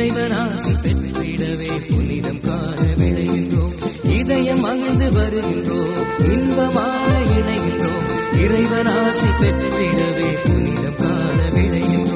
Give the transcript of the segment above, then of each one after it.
இறைவனாசி பெற்றிடவே புனிதம் காண விளைகின்றோம் இதயம் மகிழ்ந்து வருகின்றோம் இன்பமான இணைகின்றோம் இறைவனாசி பெற்றிடவே புனிதம் காண விளைகின்றோம்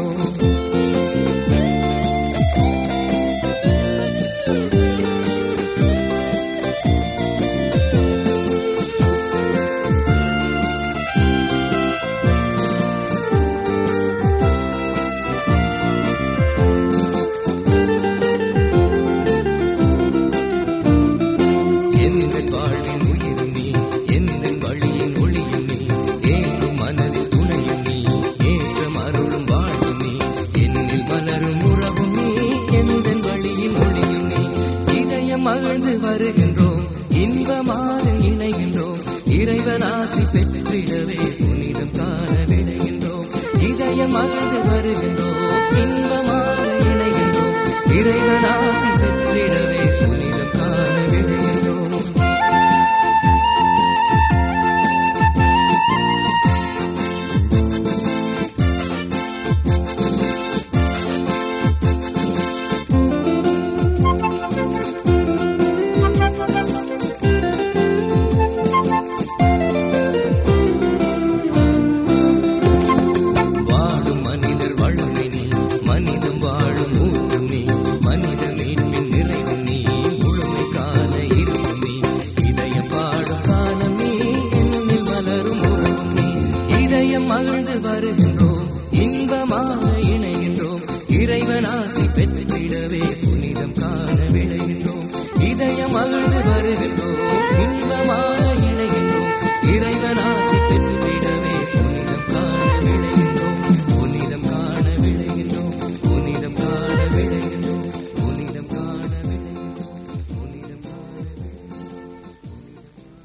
எங்கள் வாழ்வின் உயிரும் நீ எங்கள் வழியின் ஒளியும் நீ ஏற்றும் மனதில் துணையும் நீ ஏற்றம் அருளும் வாழும் நீ என்னில் மலரும் உறவும் நீ எங்கள் வழியின் ஒளியும் நீ இதயம் மகிழ்ந்து வருகின்றோம் இன்பமாக இணைகின்றோம் இறைவன் ஆசி பெற்றிடவே புனிதம் காண விளைகின்றோம் இதயம் மகிழ்ந்து வருகின்றோம் இன்பமாக இணைகின்றோம் இறைவன் ஆசி பெற்றிடவே புனிதம் காண விளைகின்றோம் வாழும் மனிதர் வளமை நீ மனிதம் வாழும் ஊற்றும் நீ மனித மீட்பின் நிறைவும் நீ முழுமை காண இருக்கும் நீ இதயம் பாடும் காலம் நீ என்னில் மலரும் உறவும் நீ இதயம் மகிழ்ந்து வருகின்றோம் இன்பமாக இணைகின்றோம் இறைவன் ஆசி பெற்று